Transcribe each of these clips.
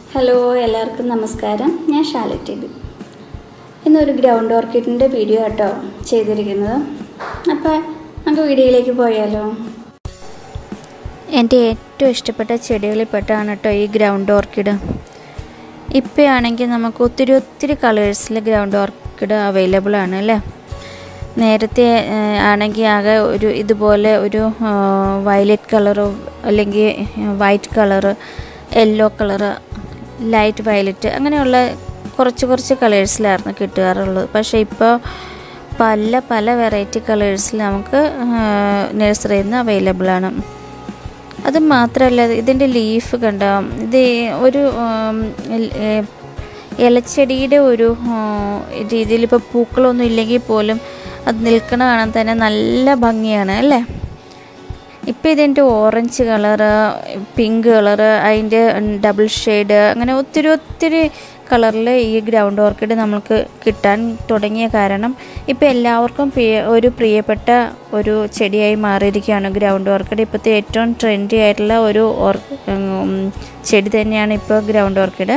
hello എല്ലാവർക്കും നമസ്കാരം ഞാൻ ഷാലറ്റ് ബി ഇന്നൊരു ഗ്രൗണ്ട് ഓർക്കിഡിൻ്റെ വീഡിയോ കേട്ടോ ചെയ്തിരിക്കുന്നത് അപ്പോൾ നമുക്ക് വീഡിയോയിലേക്ക് പോയാലോ എൻ്റെ ഏറ്റവും ഇഷ്ടപ്പെട്ട ചെടികളിൽ പെട്ടാണ് കേട്ടോ ഈ ഗ്രൗണ്ട് ഓർക്കിഡ് ഇപ്പോഴാണെങ്കിൽ നമുക്ക് ഒത്തിരി ഒത്തിരി കളേഴ്സിൽ ഗ്രൗണ്ട് ഓർക്കിഡ് അവൈലബിൾ ആണ് അല്ലേ നേരത്തെ ആണെങ്കിൽ ആകെ ഒരു ഇതുപോലെ ഒരു വയലറ്റ് കളറോ അല്ലെങ്കിൽ white colour yellow colour light violet അങ്ങനെയുള്ള കുറച്ച് കുറച്ച് കളേഴ്സിലായിരുന്നു കിട്ടാറുള്ളത് പക്ഷേ ഇപ്പോൾ പല പല വെറൈറ്റി കളേഴ്സിൽ നമുക്ക് നഴ്സറിയിൽ നിന്ന് അവൈലബിൾ ആണ് അത് മാത്രമല്ല ഇതിൻ്റെ ലീഫ് കണ്ടോ ഇത് ഒരു ഇലച്ചെടിയുടെ ഒരു രീതിയിൽ ഇപ്പോൾ പൂക്കളൊന്നും ഇല്ലെങ്കിൽ പോലും അത് നിൽക്കണ കാണാൻ തന്നെ നല്ല ഭംഗിയാണ് അല്ലേ ഇപ്പോൾ ഇതിൻ്റെ ഓറഞ്ച് കളറ് പിങ്ക് കളറ് അതിൻ്റെ ഡബിൾ ഷെയ്ഡ് അങ്ങനെ ഒത്തിരി ഒത്തിരി കളറിൽ ഈ ഗ്രൗണ്ട് ഓർക്കിഡ് നമുക്ക് കിട്ടാൻ തുടങ്ങിയ കാരണം ഇപ്പോൾ എല്ലാവർക്കും ഒരു പ്രിയപ്പെട്ട ഒരു ചെടിയായി മാറിയിരിക്കുകയാണ് ഗ്രൗണ്ട് ഓർക്കിഡ് ഇപ്പോഴത്തെ ഏറ്റവും ട്രെൻഡി ആയിട്ടുള്ള ഒരു ഓർ ചെടി തന്നെയാണ് ഇപ്പോൾ ഗ്രൗണ്ട് ഓർക്കിഡ്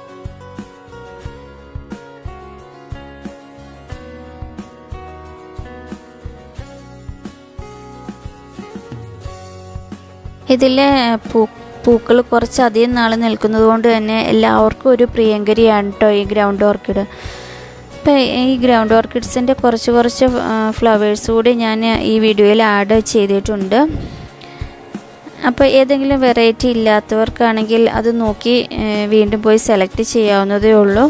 ഇതിലെ പൂ പൂക്കൾ കുറച്ചധികം നാൾ നിൽക്കുന്നത് കൊണ്ട് തന്നെ എല്ലാവർക്കും ഒരു പ്രിയങ്കരിയാണ് കേട്ടോ ഈ ഗ്രൗണ്ട് ഓർക്കിഡ് ഇപ്പം ഈ ഗ്രൗണ്ട് ഓർക്കിഡ്സിൻ്റെ കുറച്ച് കുറച്ച് ഫ്ലവേഴ്സ് കൂടി ഞാൻ ഈ വീഡിയോയിൽ ആഡ് ചെയ്തിട്ടുണ്ട് അപ്പോൾ ഏതെങ്കിലും വെറൈറ്റി ഇല്ലാത്തവർക്കാണെങ്കിൽ അത് നോക്കി വീണ്ടും പോയി സെലക്ട് ചെയ്യാവുന്നതേ ഉള്ളൂ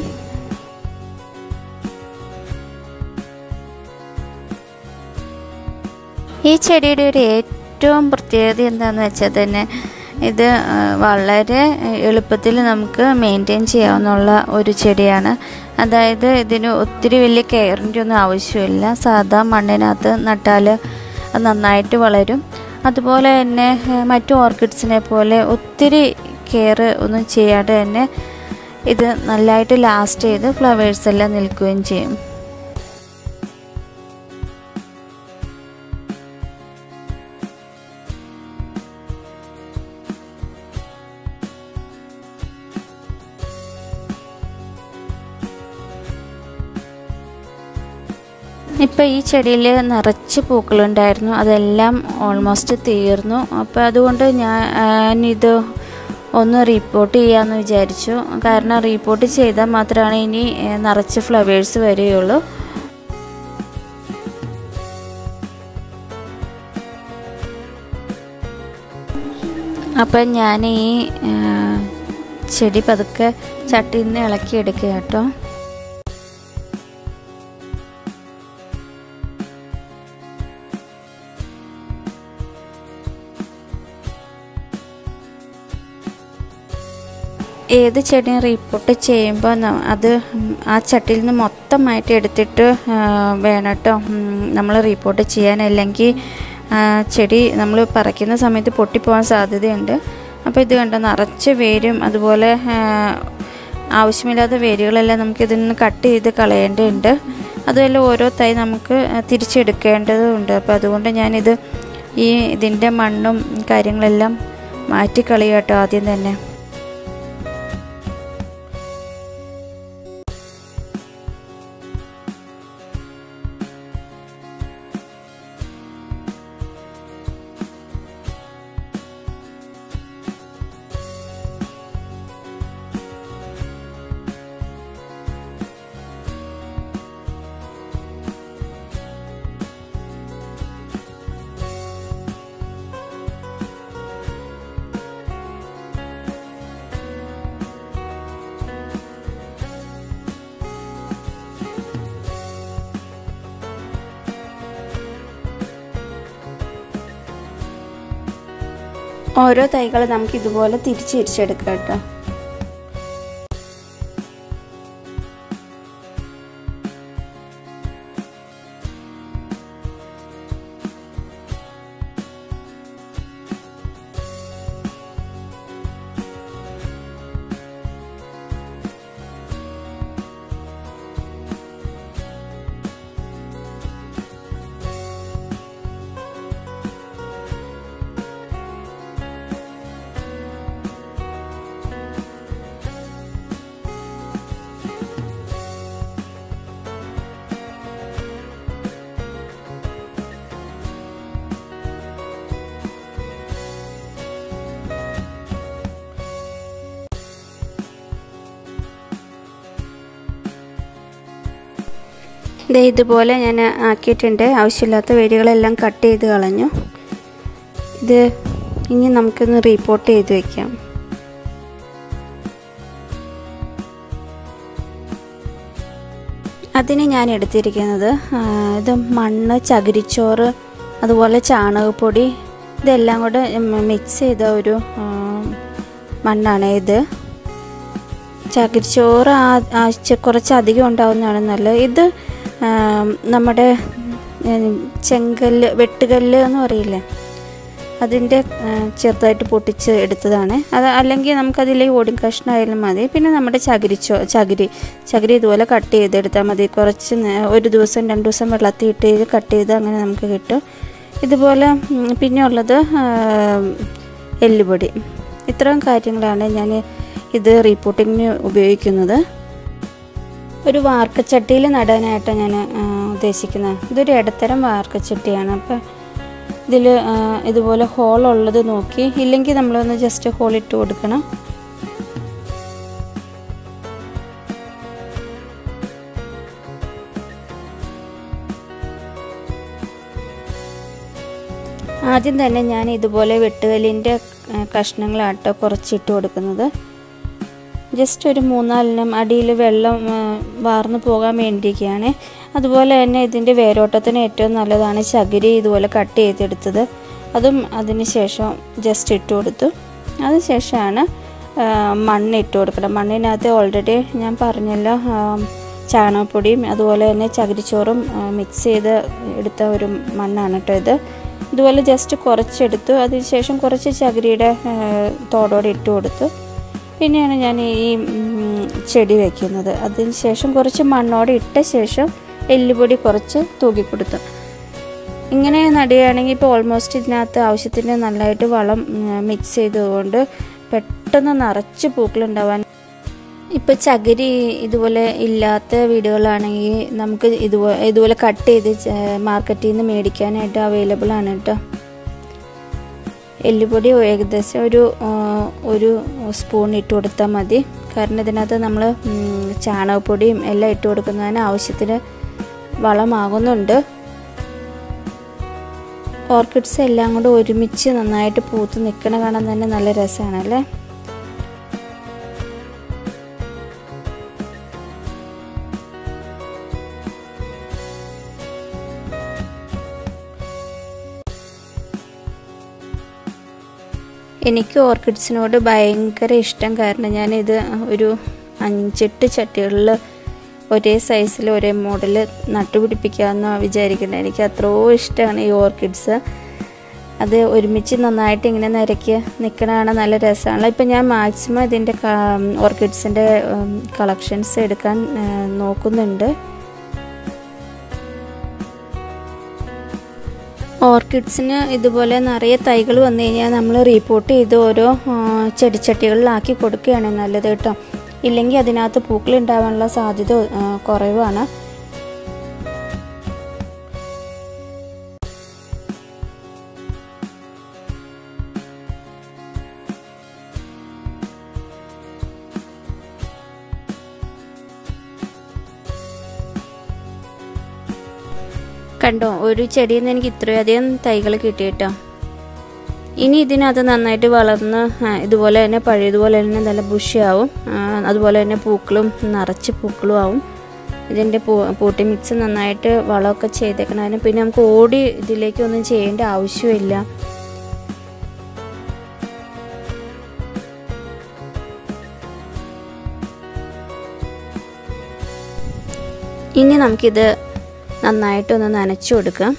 ഈ ചെടിയുടെ ഒരു ഏറ്റവും പ്രത്യേകത എന്താണെന്ന് വെച്ചാൽ തന്നെ ഇത് വളരെ എളുപ്പത്തിൽ നമുക്ക് മെയിൻറ്റെയിൻ ചെയ്യാവുന്ന ഒരു ചെടിയാണ് അതായത് ഇതിന് ഒത്തിരി വലിയ കെയറിൻ്റെ ഒന്നും ആവശ്യമില്ല സാധാ മണ്ണിനകത്ത് നട്ടാൽ അത് നന്നായിട്ട് വളരും അതുപോലെ തന്നെ മറ്റു ഓർക്കിഡ്സിനെ പോലെ ഒത്തിരി കെയർ ഒന്നും ചെയ്യാതെ തന്നെ ഇത് നല്ലതായിട്ട് ലാസ്റ്റ് ചെയ്ത് ഫ്ലവേഴ്സ് എല്ലാം നിൽക്കുകയും ചെയ്യും ഇപ്പോൾ ഈ ചെടിയിൽ നിറച്ച് പൂക്കളുണ്ടായിരുന്നു അതെല്ലാം ഓൾമോസ്റ്റ് തീർന്നു അപ്പോൾ അതുകൊണ്ട് ഞാൻ ഇത് ഒന്ന് റീപ്പോർട്ട് ചെയ്യാമെന്ന് വിചാരിച്ചു കാരണം റീപ്പോർട്ട് ചെയ്താൽ മാത്രമാണ് ഇനി നിറച്ച് ഫ്ലവേഴ്സ് വരികയുള്ളൂ അപ്പം ഞാൻ ഈ ചെടി പതുക്കെ ചട്ടിയിൽ നിന്ന് ഇളക്കിയെടുക്കുക കേട്ടോ ഏത് ചെടിയും റീപ്പോർട്ട് ചെയ്യുമ്പോൾ അത് ആ ചട്ടിയിൽ നിന്ന് മൊത്തമായിട്ട് എടുത്തിട്ട് വേണം കേട്ടോ നമ്മൾ റീപ്പോർട്ട് ചെയ്യാൻ അല്ലെങ്കിൽ ചെടി നമ്മൾ പറിക്കുന്ന സമയത്ത് പൊട്ടിപ്പോകാൻ സാധ്യതയുണ്ട് അപ്പോൾ ഇത് കണ്ടോ നിറച്ച് വേരും അതുപോലെ ആവശ്യമില്ലാത്ത വേരുകളെല്ലാം നമുക്ക് ഇതിൽ നിന്ന് കട്ട് ചെയ്ത് കളയേണ്ടതുണ്ട് അതുമല്ല ഓരോ തൈ നമുക്ക് തിരിച്ചെടുക്കേണ്ടതുണ്ട് അപ്പോൾ അതുകൊണ്ട് ഞാനിത് ഈ ഇതിൻ്റെ മണ്ണും കാര്യങ്ങളെല്ലാം മാറ്റിക്കളയും കേട്ടോ ആദ്യം തന്നെ ഓരോ തൈകൾ നമുക്ക് ഇതുപോലെ തിരിച്ച് തിരിച്ചെടുക്കാം കേട്ടോ ഇത് ഇതുപോലെ ഞാൻ ആക്കിയിട്ടുണ്ട് ആവശ്യമില്ലാത്ത വേരുകളെല്ലാം കട്ട് ചെയ്ത് കളഞ്ഞു ഇത് ഇനി നമുക്കൊന്ന് റീപ്പോർട്ട് ചെയ്ത് വയ്ക്കാം അതിന് ഞാൻ എടുത്തിരിക്കുന്നത് ഇത് മണ്ണ് ചകിരിച്ചോറ് അതുപോലെ ചാണകപ്പൊടി ഇതെല്ലാം കൂടെ മിക്സ് ചെയ്ത ഒരു മണ്ണാണ് ഇത് ചകിരിച്ചോറ് കുറച്ച് അധികം ഉണ്ടാവുന്നതാണ് നല്ലത് ഇത് നമ്മുടെ ചെങ്കല്ല് വെട്ടുകല്ല് എന്ന് പറയില്ലേ അതിൻ്റെ ചെറുതായിട്ട് പൊട്ടിച്ച് എടുത്തതാണ് അത് അല്ലെങ്കിൽ നമുക്കതിൽ ഓടിൻ കഷ്ണമായാലും മതി പിന്നെ നമ്മുടെ ചകിരിച്ചോ ചകിരി ചകിരി ഇതുപോലെ കട്ട് ചെയ്തെടുത്താൽ മതി കുറച്ച് ഒരു ദിവസം രണ്ട് ദിവസം വെള്ളത്തിൽ ഇട്ട് കട്ട് ചെയ്ത് അങ്ങനെ നമുക്ക് കിട്ടും ഇതുപോലെ പിന്നെ ഉള്ളത് എല്ലുപൊടി ഇത്രയും കാര്യങ്ങളാണ് ഞാൻ ഇത് റീപ്പോർട്ടിങ്ങിന് ഉപയോഗിക്കുന്നത് ഒരു വാർക്കച്ചട്ടിയിൽ നടാനായിട്ട് ഞാൻ ഉദ്ദേശിക്കുന്നത് ഇതൊരു ഇടത്തരം വാർക്കച്ചട്ടിയാണ് അപ്പോൾ ഇതിൽ ഇതുപോലെ ഹോൾ ഉള്ളത് നോക്കി ഇല്ലെങ്കിൽ നമ്മളൊന്ന് ജസ്റ്റ് ഹോൾ ഇട്ട് കൊടുക്കണം ആദ്യം തന്നെ ഞാൻ ഇതുപോലെ വെട്ടുകല്ലിൻ്റെ കഷ്ണങ്ങളാട്ടോ കുറച്ചിട്ട് കൊടുക്കുന്നത് ജസ്റ്റ് ഒരു മൂന്നാലിനും അടിയിൽ വെള്ളം വാർന്നു പോകാൻ വേണ്ടിയൊക്കെയാണ് അതുപോലെ തന്നെ ഇതിൻ്റെ വേരോട്ടത്തിന് ഏറ്റവും നല്ലതാണ് ചകിരി ഇതുപോലെ കട്ട് ചെയ്തെടുത്തത് അതും അതിന് ശേഷം ജസ്റ്റ് ഇട്ട് കൊടുത്തു അതിനുശേഷമാണ് മണ്ണ് ഇട്ട് കൊടുക്കണം മണ്ണിനകത്ത് ഓൾറെഡി ഞാൻ പറഞ്ഞല്ലോ ചാണകപ്പൊടിയും അതുപോലെ തന്നെ ചകിരിച്ചോറും മിക്സ് ചെയ്ത് എടുത്ത ഒരു മണ്ണാണ് കേട്ടോ ഇത് ഇതുപോലെ ജസ്റ്റ് കുറച്ചെടുത്തു അതിനുശേഷം കുറച്ച് ചകിരിയുടെ തോടോടെ ഇട്ട് കൊടുത്തു പിന്നെയാണ് ഞാൻ ഈ ചെടി വയ്ക്കുന്നത് അതിന് ശേഷം കുറച്ച് മണ്ണോടെ ഇട്ട ശേഷം എല്ലുപൊടി കുറച്ച് തൂക്കി കൊടുത്തു ഇങ്ങനെ നടുകയാണെങ്കിൽ ഇപ്പോൾ ഓൾമോസ്റ്റ് ഇതിനകത്ത് ആവശ്യത്തിന് നല്ലതായിട്ട് വളം മിക്സ് ചെയ്തതുകൊണ്ട് പെട്ടെന്ന് നിറച്ച് പൂക്കളുണ്ടാവാൻ ഇപ്പോൾ ചകിരി ഇതുപോലെ ഇല്ലാത്ത വീടുകളാണെങ്കിൽ നമുക്ക് ഇതുപോലെ ഇതുപോലെ കട്ട് ചെയ്ത് മാർക്കറ്റിൽ നിന്ന് മേടിക്കാനായിട്ട് അവൈലബിൾ ആണ് കേട്ടോ എല്ലുപൊടി ഏകദേശം ഒരു ഒരു സ്പൂൺ ഇട്ട് കൊടുത്താൽ മതി കാരണം ഇതിനകത്ത് നമ്മൾ ചാണകപ്പൊടിയും എല്ലാം ഇട്ട് കൊടുക്കുന്നതിന് ആവശ്യത്തിന് വളമാകുന്നുണ്ട് ഓർക്കിഡ്സ് എല്ലാം കൂടെ ഒരുമിച്ച് നന്നായിട്ട് പൂത്ത് നിൽക്കണ കാണാൻ തന്നെ നല്ല രസമാണല്ലേ എനിക്ക് ഓർക്കിഡ്സിനോട് ഭയങ്കര ഇഷ്ടം കാരണം ഞാനിത് ഒരു അഞ്ചെട്ട് ചട്ടികളിൽ ഒരേ സൈസിൽ ഒരേ മോഡൽ നട്ടുപിടിപ്പിക്കാമെന്ന് വിചാരിക്കുന്നത് എനിക്ക് അത്രയോ ഇഷ്ടമാണ് ഈ ഓർക്കിഡ്സ് അത് ഒരുമിച്ച് നന്നായിട്ട് ഇങ്ങനെ നിരക്കി നിൽക്കണതാണ് നല്ല രസമാണ് ഇപ്പം ഞാൻ മാക്സിമം ഇതിൻ്റെ ഓർക്കിഡ്സിൻ്റെ കളക്ഷൻസ് എടുക്കാൻ നോക്കുന്നുണ്ട് ഓർക്കിഡ്സിന് ഇതുപോലെ നിറയെ തൈകൾ വന്നു കഴിഞ്ഞാൽ നമ്മൾ റീപ്പോർട്ട് ചെയ്ത് ഓരോ ചെടിച്ചട്ടികളിലാക്കി കൊടുക്കുകയാണ് നല്ലത് കേട്ടോ ഇല്ലെങ്കിൽ അതിനകത്ത് പൂക്കൾ ഉണ്ടാവാനുള്ള സാധ്യത കുറവാണ് കണ്ടോ ഒരു ചെടിയിൽ നിന്ന് എനിക്ക് ഇത്രയധികം തൈകൾ കിട്ടി കേട്ടോ ഇനി ഇതിനകത്ത് നന്നായിട്ട് വളർന്ന് ഇതുപോലെ തന്നെ പഴയതുപോലെ തന്നെ നല്ല ബുഷിയാവും അതുപോലെ തന്നെ പൂക്കളും നിറച്ച് പൂക്കളും ആവും ഇതിൻ്റെ പൂ പൂട്ടി മിക്സ് നന്നായിട്ട് വളമൊക്കെ ചെയ്തേക്കണതിന് പിന്നെ നമുക്ക് ഓടി ഇതിലേക്കൊന്നും ചെയ്യേണ്ട ആവശ്യമില്ല ഇനി നമുക്കിത് നന്നായിട്ടൊന്ന് നനച്ചു കൊടുക്കാം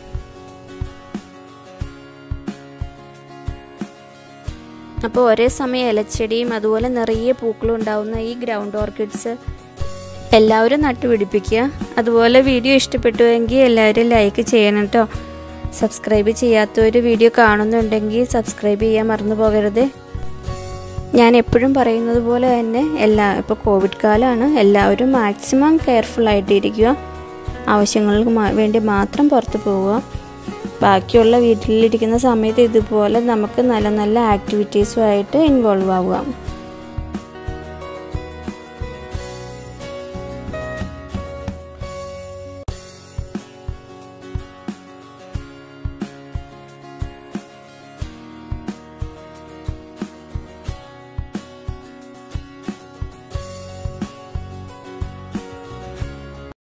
അപ്പോൾ ഒരേ സമയം ഇലച്ചെടിയും അതുപോലെ നിറയെ പൂക്കളും ഉണ്ടാവുന്ന ഈ ഗ്രൗണ്ട് ഓർക്കിഡ്സ് എല്ലാവരും നട്ടുപിടിപ്പിക്കുക അതുപോലെ വീഡിയോ ഇഷ്ടപ്പെട്ടുവെങ്കിൽ എല്ലാവരും ലൈക്ക് ചെയ്യണം കേട്ടോ സബ്സ്ക്രൈബ് ചെയ്യാത്തവർ വീഡിയോ കാണുന്നുണ്ടെങ്കിൽ സബ്സ്ക്രൈബ് ചെയ്യാൻ മറന്നു പോകരുത് ഞാൻ എപ്പോഴും പറയുന്നത് പോലെ തന്നെ എല്ലാ ഇപ്പോൾ കോവിഡ് കാലമാണ് എല്ലാവരും മാക്സിമം കെയർഫുൾ ആയിട്ടിരിക്കുക ആവശ്യങ്ങൾക്ക് വേണ്ടി മാത്രം പുറത്ത് പോവുക ബാക്കിയുള്ള വീട്ടിലിരിക്കുന്ന സമയത്ത് ഇതുപോലെ നമുക്ക് നല്ല നല്ല ആക്ടിവിറ്റീസുമായിട്ട് ഇൻവോൾവ് ആവുക